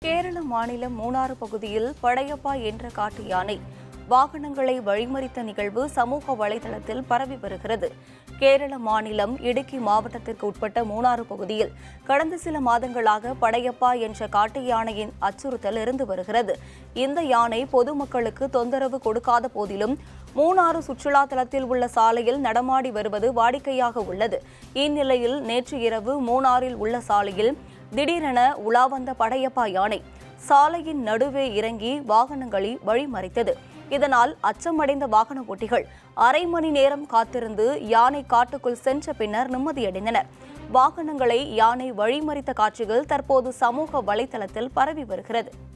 கேரள மாநிலம் மூணாறு பகுதியில் படையப்பா என்ற காட்டு யானை வாகனங்களை வழிமறித்த நிகழ்வு சமூக வலைதளத்தில் பரவி வருகிறது கேரள மாநிலம் இடுக்கி மாவட்டத்திற்கு உட்பட்ட மூணாறு பகுதியில் கடந்த சில மாதங்களாக படையப்பா என்ற காட்டு யானையின் அச்சுறுத்தல் இருந்து வருகிறது இந்த யானை பொதுமக்களுக்கு தொந்தரவு கொடுக்காத போதிலும் மூணாறு சுற்றுலா தலத்தில் உள்ள சாலையில் நடமாடி வருவது வாடிக்கையாக உள்ளது இந்நிலையில் நேற்று இரவு மூணாறில் உள்ள சாலையில் திடீரென உலா வந்த படையப்பா யானை சாலையின் நடுவே இறங்கி வாகனங்களை வழிமறித்தது இதனால் அச்சமடைந்த வாகன ஓட்டிகள் அரை மணி நேரம் காத்திருந்து யானை காட்டுக்குள் சென்ற பின்னர் நிம்மதியடைந்தனர் வாகனங்களை யானை வழிமறித்த காட்சிகள் தற்போது சமூக வலைதளத்தில் பரவி வருகிறது